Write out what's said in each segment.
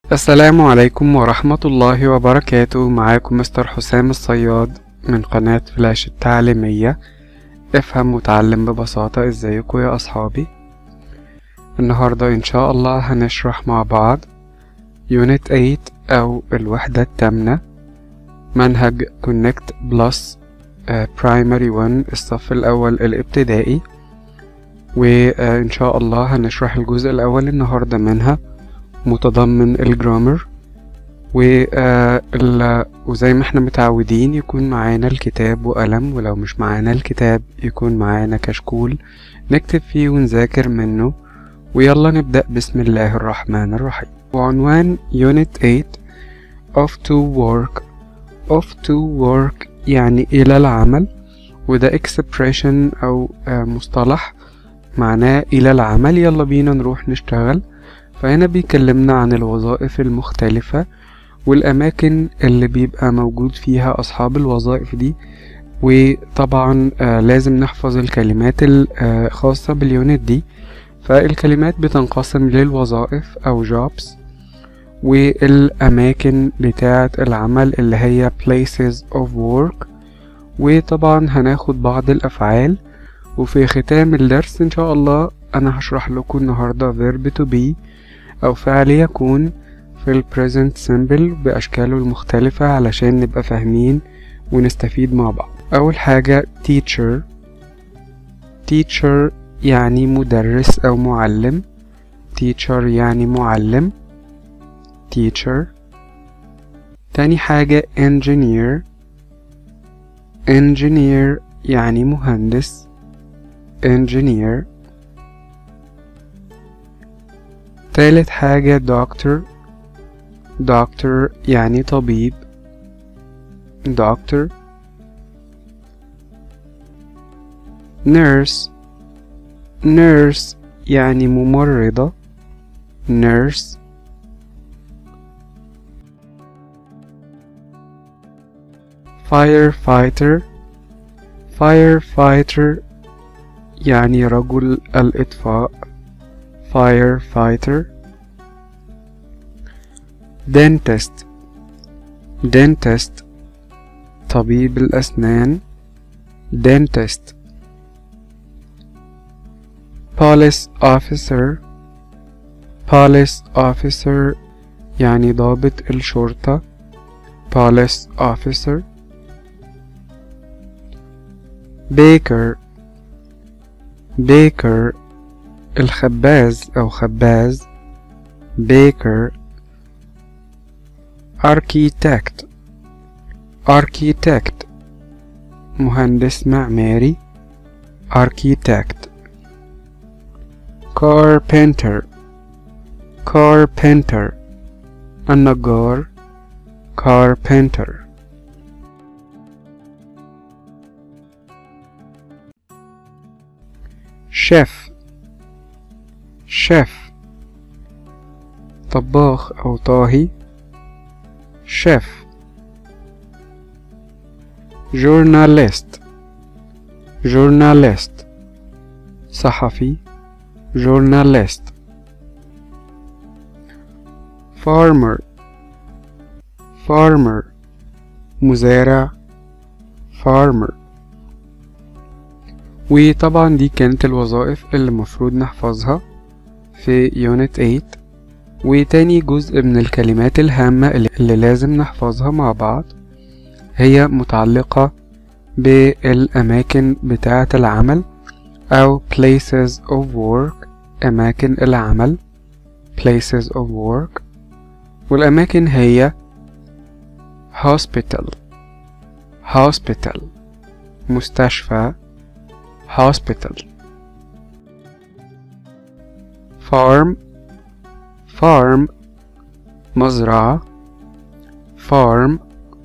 السلام عليكم ورحمة الله وبركاته معاكم مستر حسام الصياد من قناة فلاش التعليمية افهم وتعلم ببساطة ازيكم يا اصحابي النهاردة ان شاء الله هنشرح مع بعض يونت 8 او الوحدة التامنة منهج كونكت بلس برايمري 1 الصف الاول الابتدائي وان شاء الله هنشرح الجزء الاول النهاردة منها متضمن الجرامر وزي ما احنا متعودين يكون معانا الكتاب وقلم ولو مش معانا الكتاب يكون معانا كشكول نكتب فيه ونذاكر منه ويلا نبدأ بسم الله الرحمن الرحيم وعنوان Unit 8 of to work of to work يعني إلى العمل وده expression أو مصطلح معناه إلى العمل يلا بينا نروح نشتغل فهنا بيكلمنا عن الوظائف المختلفة والأماكن اللي بيبقى موجود فيها أصحاب الوظائف دي وطبعا آه لازم نحفظ الكلمات الخاصة باليونت دي فالكلمات بتنقسم للوظائف أو jobs والأماكن بتاعة العمل اللي هي places of work وطبعا هناخد بعض الأفعال وفي ختام الدرس إن شاء الله أنا هشرح لكم النهاردة verb to be أو فعل يكون في ال present simple بأشكاله المختلفة علشان نبقى فاهمين ونستفيد مع بعض أول حاجة teacher teacher يعني مدرس أو معلم teacher يعني معلم teacher تاني حاجة engineer engineer يعني مهندس engineer تالت حاجة doctor doctor يعني طبيب doctor nurse nurse يعني ممرضة nurse firefighter firefighter يعني رجل الإطفاء firefighter dentist dentist طبيب الأسنان dentist police officer police officer يعني ضابط الشرطة police officer baker baker الخباز أو خباز baker architect architect مهندس معماري architect carpenter carpenter النجار carpenter chef chef طباخ أو طاهي chef journalist journalist صحفي journalist farmer farmer مزارع farmer وطبعا دي كانت الوظائف اللي المفروض نحفظها في يونت 8 وتاني جزء من الكلمات الهامة اللي لازم نحفظها مع بعض هي متعلقة بالأماكن بتاعة العمل أو places of work أماكن العمل places of work والأماكن هي hospital hospital مستشفى hospital farm farm مزرعة farm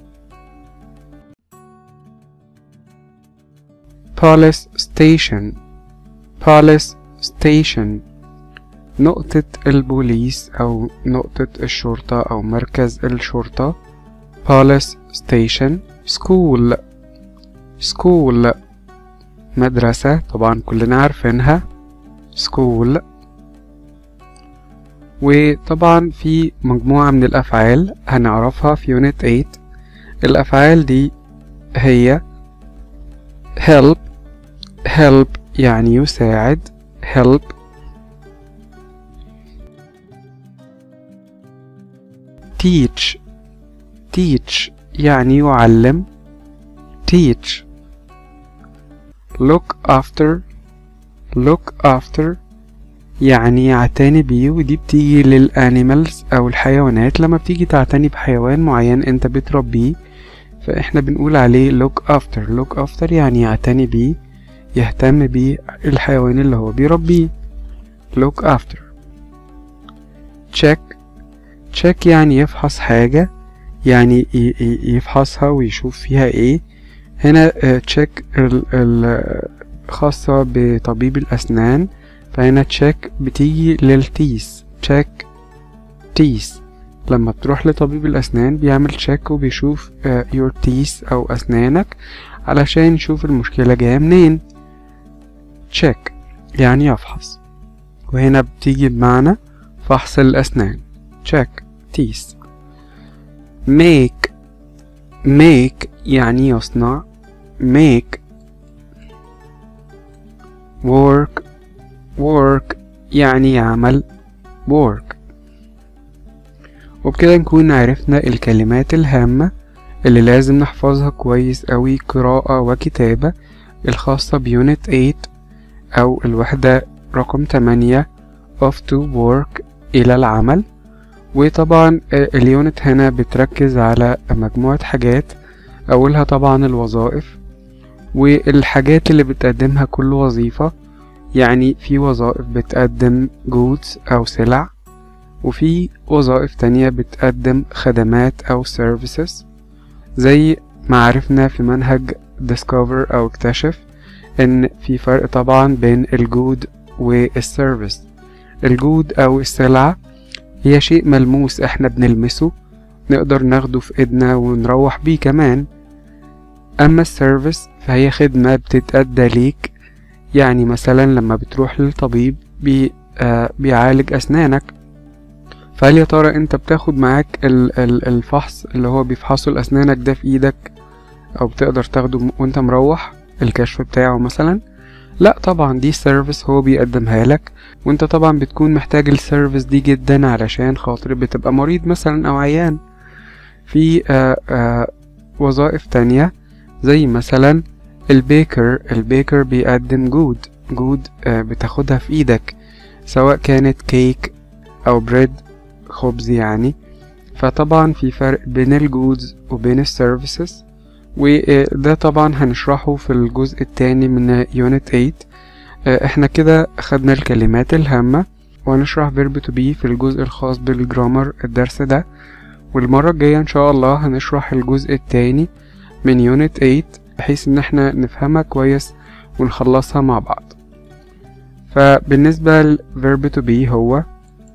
police station police station نقطة البوليس أو نقطة الشرطة أو مركز الشرطة police station school school مدرسة طبعا كلنا عارفينها school وطبعا في مجموعة من الأفعال هنعرفها في يونت 8 الأفعال دي هي help help يعني يساعد help teach teach يعني يعلم teach look after look after يعني يعتني بيه ودي بتيجي للانيمالز او الحيوانات لما بتيجي تعتني بحيوان معين انت بتربيه فاحنا بنقول عليه look after look after يعني يعتني بيه يهتم بيه الحيوان اللي هو بيربيه look after check check يعني يفحص حاجة يعني يفحصها ويشوف فيها ايه هنا تشيك خاصة بطبيب الأسنان فهنا تشيك بتيجي للتيس تشيك تيس لما تروح لطبيب الأسنان بيعمل تشيك وبيشوف يور تيس أو أسنانك علشان يشوف المشكلة جاية منين تشيك يعني يفحص وهنا بتيجي بمعنى فحص الأسنان تشيك تيس make make يعني يصنع make work work يعني يعمل work وبكده نكون عرفنا الكلمات الهامة اللي لازم نحفظها كويس أوي قراءة وكتابة الخاصة بيونت 8 أو الوحدة رقم 8 of to work إلى العمل وطبعا اليونت هنا بتركز على مجموعة حاجات أولها طبعا الوظائف والحاجات اللي بتقدمها كل وظيفة يعني في وظائف بتقدم goods أو سلع وفي وظائف تانية بتقدم خدمات أو services زي ما عرفنا في منهج discover أو اكتشف إن في فرق طبعا بين الجود والسيرفيس الجود أو السلعة هي شيء ملموس احنا بنلمسه نقدر ناخده في ايدنا ونروح بيه كمان اما السيرفيس فهي خدمة بتتأدى ليك يعني مثلا لما بتروح للطبيب بي آه بيعالج اسنانك فهل يا ترى انت بتاخد معاك ال ال الفحص اللي هو بيفحصه لاسنانك ده في ايدك او بتقدر تاخده وانت مروح الكشف بتاعه مثلا لا طبعا دي سيرفيس هو بيقدمها لك وانت طبعا بتكون محتاج السيرفيس دي جدا علشان خاطر بتبقى مريض مثلا او عيان في آآ آآ وظائف تانية زي مثلا البيكر البيكر بيقدم جود جود بتاخدها في ايدك سواء كانت كيك او بريد خبز يعني فطبعا في فرق بين الجودز وبين السيرفيسز وده طبعا هنشرحه في الجزء التاني من يونت 8 احنا كده خدنا الكلمات الهامة وهنشرح verb to be في الجزء الخاص بالجرامر الدرس ده والمرة الجاية ان شاء الله هنشرح الجزء التاني من يونت 8 بحيث ان احنا نفهمها كويس ونخلصها مع بعض فبالنسبة ل verb to be هو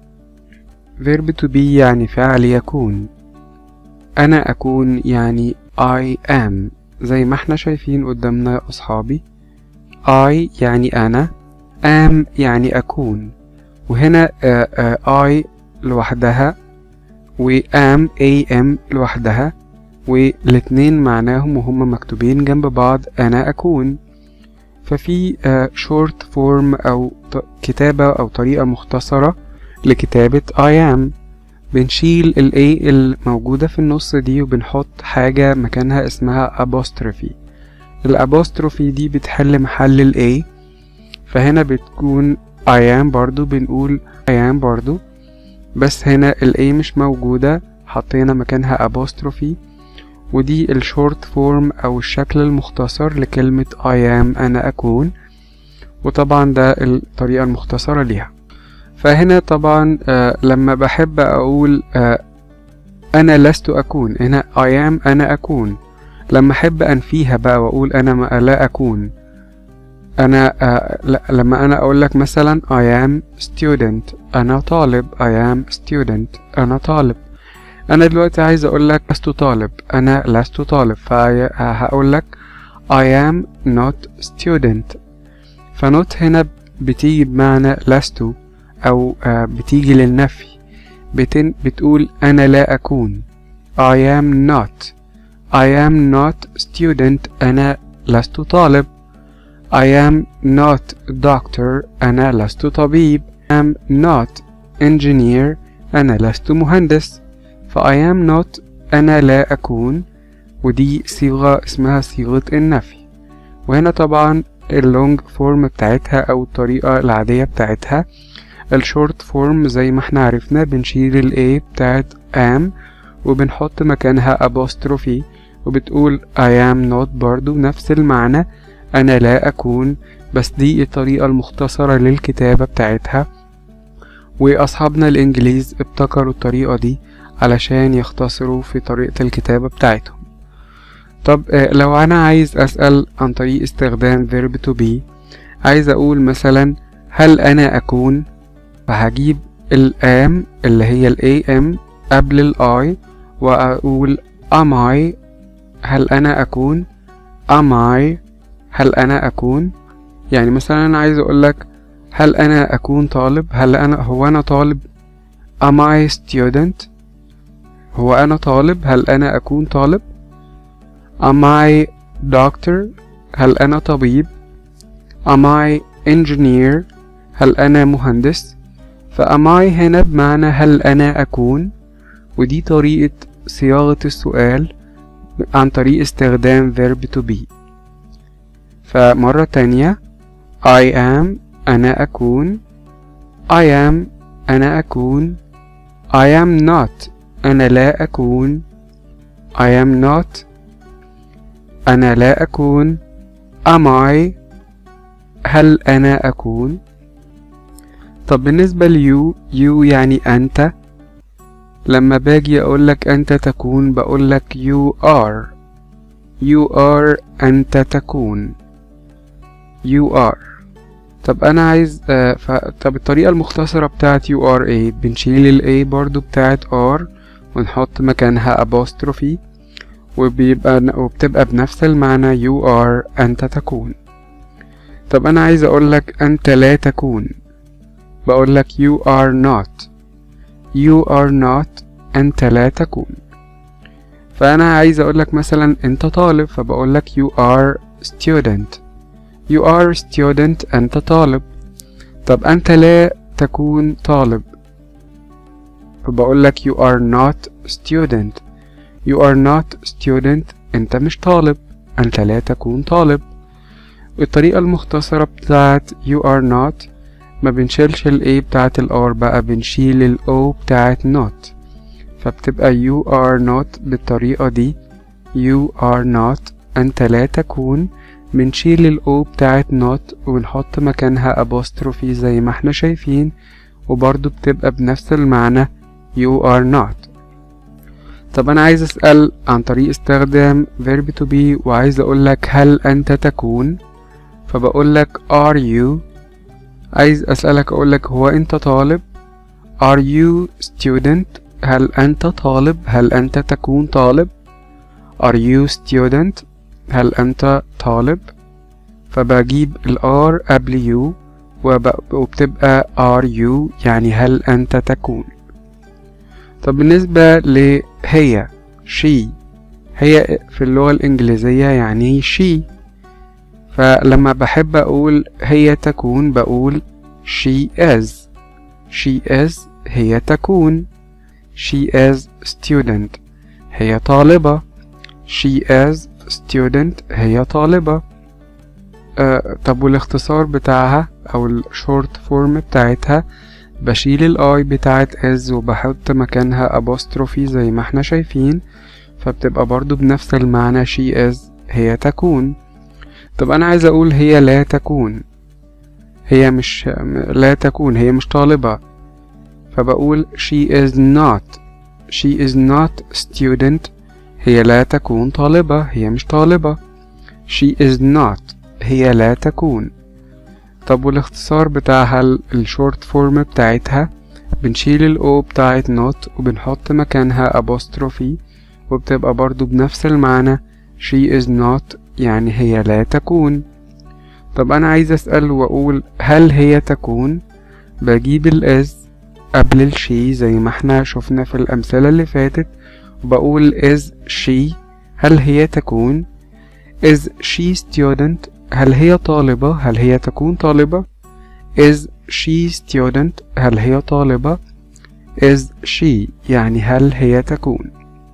verb to be يعني فعل يكون أنا أكون يعني I am زي ما احنا شايفين قدامنا يا أصحابي I يعني أنا am يعني أكون وهنا uh, uh, I لوحدها و am am لوحدها والاتنين معناهم وهم مكتوبين جنب بعض أنا أكون ففي uh, short form أو كتابة أو طريقة مختصرة لكتابة I am بنشيل ال A الموجودة في النص دي وبنحط حاجة مكانها اسمها apostrophe الابوستروفي دي بتحل محل ال A فهنا بتكون I am برضو بنقول I am برضو بس هنا ال A مش موجودة حطينا مكانها apostrophe ودي الشورت فورم أو الشكل المختصر لكلمة I am أنا أكون وطبعا ده الطريقة المختصرة ليها فهنا طبعا آه لما بحب أقول آه أنا لست أكون هنا I am أنا أكون لما أحب أنفيها بقى وأقول أنا ما لا أكون أنا آه لا لما أنا أقول لك مثلا I am student أنا طالب I am student أنا طالب أنا دلوقتي عايز أقول لك لست طالب أنا لست طالب فهقول لك I am not student فنوت هنا بتيجي بمعنى لست أو بتيجي للنفي بتن بتقول أنا لا أكون I am not I am not student أنا لست طالب I am not doctor أنا لست طبيب I am not engineer أنا لست مهندس ف I am not أنا لا أكون ودي صيغة اسمها صيغة النفي وهنا طبعا اللونج فورم بتاعتها أو الطريقة العادية بتاعتها الشورت فورم زي ما احنا عرفنا بنشيل ال A بتاعت am وبنحط مكانها apostrophe وبتقول I am not برضو نفس المعنى أنا لا أكون بس دي الطريقة المختصرة للكتابة بتاعتها وأصحابنا الإنجليز ابتكروا الطريقة دي علشان يختصروا في طريقة الكتابة بتاعتهم طب لو أنا عايز أسأل عن طريق استخدام verb to be عايز أقول مثلا هل أنا أكون فهجيب ال am اللي هي ال am قبل ال I وأقول am I هل أنا أكون am I هل أنا أكون يعني مثلا أنا عايز أقولك هل أنا أكون طالب هل أنا هو أنا طالب am I student هو أنا طالب هل أنا أكون طالب am I doctor هل أنا طبيب am I engineer هل أنا مهندس فam I هنا بمعنى هل أنا أكون ودي طريقة صياغة السؤال عن طريق استخدام verb to be فمرة تانية I am أنا أكون I am أنا أكون I am not أنا لا أكون I am not أنا لا أكون am I هل أنا أكون طب بالنسبة ليو يو يعني أنت لما باجي أقولك أنت تكون بقولك you are you are أنت تكون you are طب أنا عايز آه ف... طب الطريقة المختصرة بتاعت you are ايه بنشيل ال a برضو بتاعت are ونحط مكانها apostrophe وبيبقى وبتبقى بنفس المعنى you are أنت تكون طب أنا عايز أقولك أنت لا تكون بقولك you are not you are not أنت لا تكون فأنا عايز أقولك مثلا أنت طالب فبقولك you are student you are student أنت طالب طب أنت لا تكون طالب فبقولك you are not student you are not student أنت مش طالب أنت لا تكون طالب الطريقة المختصرة بتاعت you are not ما بنشيلش ال A بتاعت ال R بقى بنشيل ال O بتاعت not فبتبقى you are not بالطريقة دي you are not أنت لا تكون بنشيل ال O بتاعت not وبنحط مكانها apostrophe زي ما احنا شايفين وبرضو بتبقى بنفس المعنى you are not طب أنا عايز أسأل عن طريق استخدام verb to be وعايز أقولك هل أنت تكون فبقولك are you عايز أسألك أقولك هو أنت طالب are you student هل أنت طالب هل أنت تكون طالب are you student هل أنت طالب فبجيب ال R قبل you وبتبقى are you يعني هل أنت تكون طب بالنسبة لهي she هي في اللغة الإنجليزية يعني she فلما بحب أقول هي تكون بقول she is she is هي تكون she is student هي طالبة she is student هي طالبة آه طب والاختصار بتاعها أو الشورت فورم بتاعتها بشيل الاي بتاعت is وبحط مكانها apostrophe زي ما احنا شايفين فبتبقى برضو بنفس المعنى she is هي تكون طب انا عايز اقول هي لا تكون هي مش لا تكون هي مش طالبة فبقول she is not she is not student هي لا تكون طالبة هي مش طالبة she is not هي لا تكون طب والاختصار بتاعها الشورت فورم بتاعتها بنشيل الاو بتاعت not وبنحط مكانها apostrophe وبتبقى برضو بنفس المعنى she is not يعني هي لا تكون طب أنا عايز أسأل وأقول هل هي تكون بجيب ال is قبل الشي زي ما احنا شفنا في الأمثلة اللي فاتت وبقول is she هل هي تكون is she student هل هي طالبة هل هي تكون طالبة is she student هل هي طالبة is she يعني هل هي تكون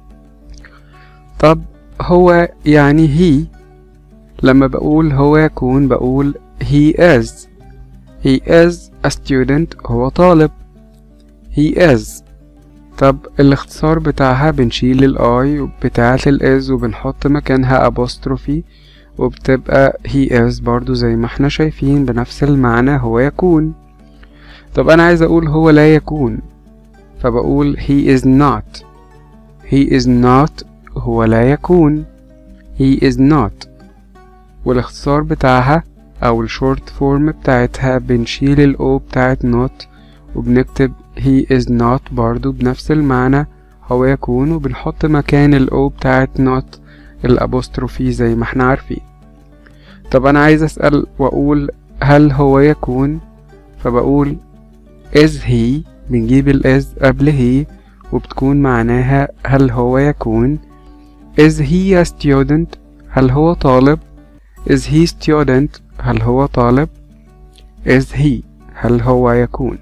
طب هو يعني هي لما بقول هو يكون بقول he is he is a student هو طالب he is طب الاختصار بتاعها بنشيل الاي بتاعة الاز وبنحط مكانها apostrophe وبتبقى he is برضو زي ما احنا شايفين بنفس المعنى هو يكون طب انا عايز اقول هو لا يكون فبقول he is not he is not هو لا يكون he is not والاختصار بتاعها او الشورت فورم بتاعتها بنشيل الاو بتاعت not وبنكتب he is not برضو بنفس المعنى هو يكون وبنحط مكان الاو بتاعت not الابوستروفي زي ما احنا عارفين طب انا عايز اسأل واقول هل هو يكون فبقول is he بنجيب الاز قبل هي وبتكون معناها هل هو يكون is he a student هل هو طالب is he student هل هو طالب is he هل هو يكون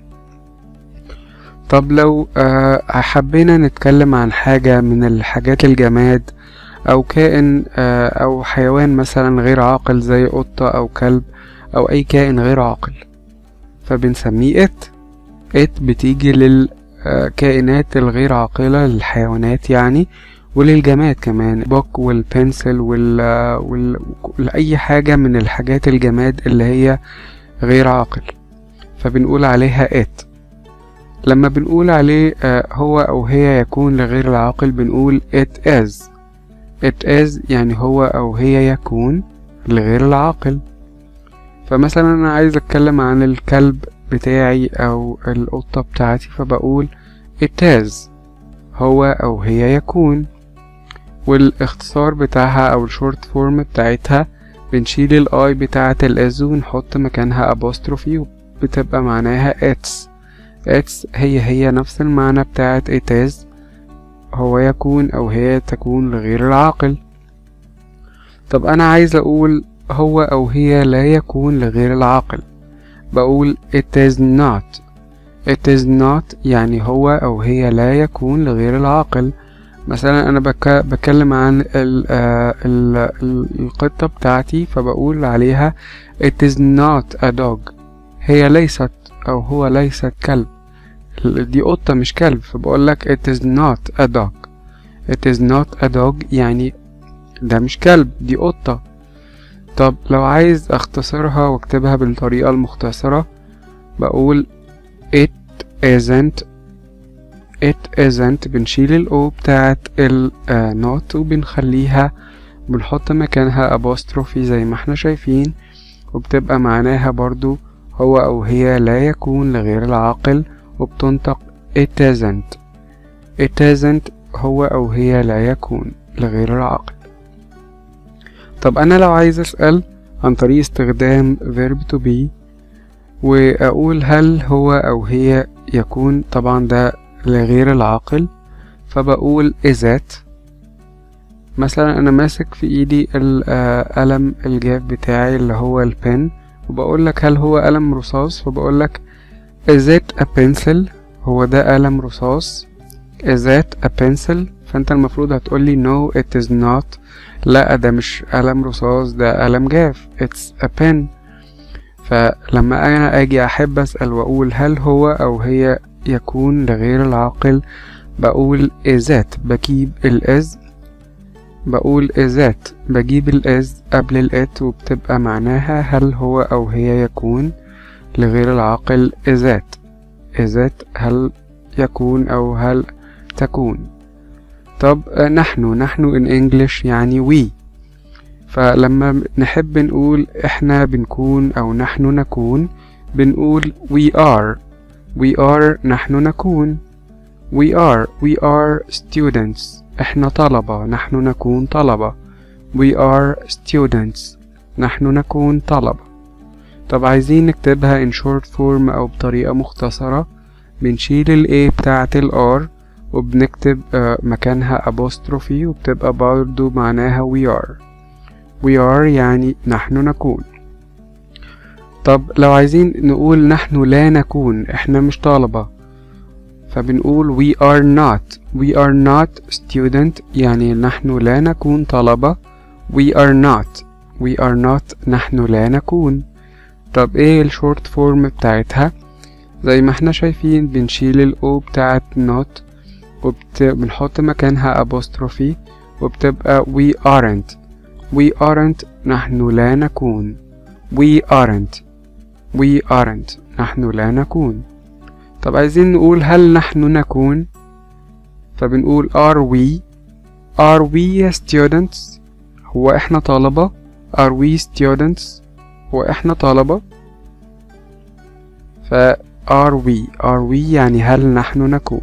طب لو آه حبينا نتكلم عن حاجة من الحاجات الجماد أو كائن آه أو حيوان مثلا غير عاقل زي قطة أو كلب أو أي كائن غير عاقل فبنسميه ات ات بتيجي للكائنات الغير عاقلة للحيوانات يعني وللجماد كمان بوك والبنسل وال... وال... أي حاجة من الحاجات الجماد اللي هي غير عاقل فبنقول عليها ات لما بنقول عليه هو أو هي يكون لغير العاقل بنقول it is it is يعني هو أو هي يكون لغير العاقل فمثلا أنا عايز أتكلم عن الكلب بتاعي أو القطة بتاعتي فبقول it is هو أو هي يكون والاختصار بتاعها أو الشورت فورم بتاعتها بنشيل الاي بتاعة الاز ونحط مكانها apostrophe وبتبقى معناها its its هي هي نفس المعنى بتاعة it is هو يكون أو هي تكون لغير العاقل طب أنا عايز أقول هو أو هي لا يكون لغير العاقل بقول it is not it is not يعني هو أو هي لا يكون لغير العاقل مثلا أنا بك بكلم عن ال ال ال القطة بتاعتي فبقول عليها it is not a dog هي ليست أو هو ليست كلب دي قطة مش كلب فبقول لك it is not a dog it is not a dog يعني ده مش كلب دي قطة طب لو عايز اختصرها واكتبها بالطريقة المختصرة بقول it isn't it isn't بنشيل الاو بتاعت النوت وبنخليها بنحط مكانها apostrophe زي ما احنا شايفين وبتبقى معناها برضو هو أو هي لا يكون لغير العاقل وبتنطق it isn't it isn't هو أو هي لا يكون لغير العاقل طب أنا لو عايز أسأل عن طريق استخدام verb to be وأقول هل هو أو هي يكون طبعا ده لغير العاقل فبقول is it مثلا أنا ماسك في إيدي القلم الجاف بتاعي اللي هو البن وبقول لك هل هو قلم رصاص فبقول لك is it a pencil هو ده قلم رصاص is it a pencil فانت المفروض هتقولي no it is not لا ده مش قلم رصاص ده قلم جاف it's a pen فلما انا اجي احب اسأل واقول هل هو او هي يكون لغير العاقل بقول is it بجيب الاز بقول is it بجيب الاز قبل الات وبتبقى معناها هل هو او هي يكون لغير العاقل is it is it هل يكون او هل تكون طب نحن نحن in English يعني we فلما نحب نقول احنا بنكون او نحن نكون بنقول we are we are نحن نكون we are we are students احنا طلبة نحن نكون طلبة we are students نحن نكون طلبة طب عايزين نكتبها in short form او بطريقة مختصرة بنشيل ال A بتاعة ال R وبنكتب آه، مكانها apostrophe وبتبقى برضو معناها we are we are يعني نحن نكون طب لو عايزين نقول نحن لا نكون احنا مش طلبة فبنقول we are not we are not student يعني نحن لا نكون طلبة we are not we are not نحن لا نكون طب ايه الشورت فورم بتاعتها زي ما احنا شايفين بنشيل ال O بتاعت not وبنحط مكانها apostrophe وبتبقى we aren't we aren't نحن لا نكون we aren't we aren't نحن لا نكون طب عايزين نقول هل نحن نكون فبنقول are we are we students هو احنا طلبة are we students هو احنا طلبة ف are we are we يعني هل نحن نكون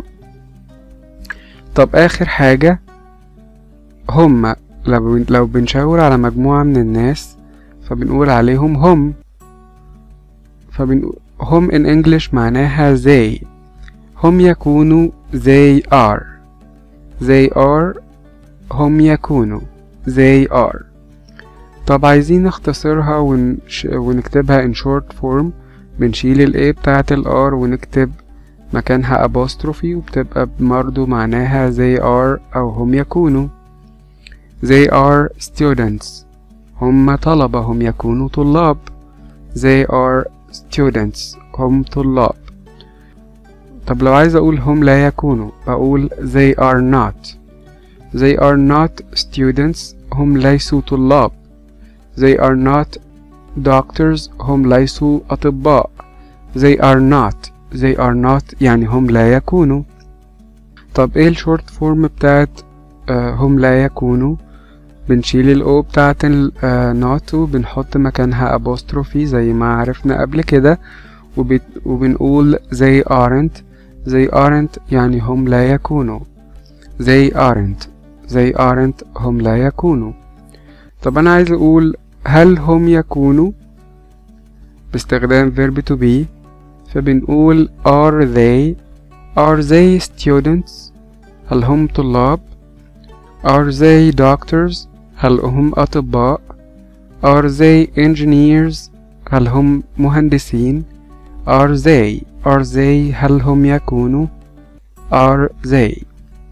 طب آخر حاجة هما لو لو بنشاور على مجموعة من الناس فبنقول عليهم هم فبنقول هم in English معناها they هم يكونوا they are they are هم يكونوا they are طب عايزين نختصرها ونش... ونكتبها in short form بنشيل ال A بتاعة ال R ونكتب مكانها apostrophe وبتبقى برضه معناها they are أو هم يكونوا they are students هم طلبة هم يكونوا طلاب they are students هم طلاب طب لو عايز أقول هم لا يكونوا بقول they are not they are not students هم ليسوا طلاب they are not doctors هم ليسوا أطباء they are not they are not يعني هم لا يكونوا طب ايه الشورت فورم بتاعت آه هم لا يكونوا بنشيل الاو بتاعت النوت وبنحط مكانها apostrophe زي ما عرفنا قبل كده وبنقول they aren't they aren't يعني هم لا يكونوا they aren't they aren't هم لا يكونوا طب انا عايز اقول هل هم يكونوا باستخدام verb to be فبنقول are they are they students هل هم طلاب are they doctors هل هم أطباء are they engineers هل هم مهندسين are they are they هل هم يكونوا are they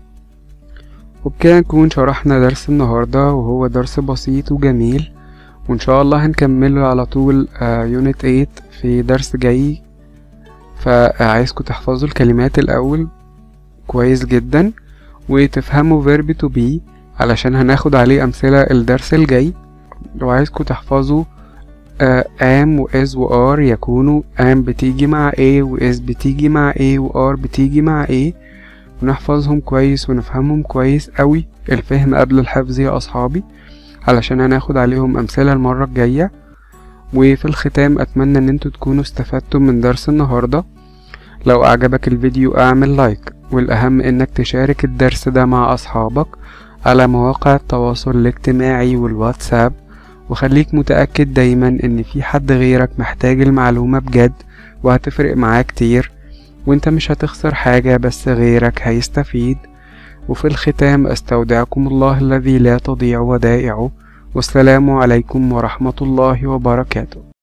وبكده نكون شرحنا درس النهاردة وهو درس بسيط وجميل وإن شاء الله هنكمله على طول يونت 8 في درس جاي فعايزكم تحفظوا الكلمات الأول كويس جدا وتفهموا verb to be علشان هناخد عليه أمثلة الدرس الجاي وعايزكم تحفظوا uh, am و is و are يكونوا am بتيجي مع a و is بتيجي مع a و are بتيجي مع a ونحفظهم كويس ونفهمهم كويس قوي الفهم قبل الحفظ يا أصحابي علشان هناخد عليهم أمثلة المرة الجاية وفي الختام أتمنى إن انتوا تكونوا استفدتم من درس النهاردة لو أعجبك الفيديو أعمل لايك والأهم إنك تشارك الدرس ده مع أصحابك على مواقع التواصل الاجتماعي والواتساب وخليك متأكد دايما إن في حد غيرك محتاج المعلومة بجد وهتفرق معاه كتير وانت مش هتخسر حاجة بس غيرك هيستفيد وفي الختام استودعكم الله الذي لا تضيع ودائعه والسلام عليكم ورحمة الله وبركاته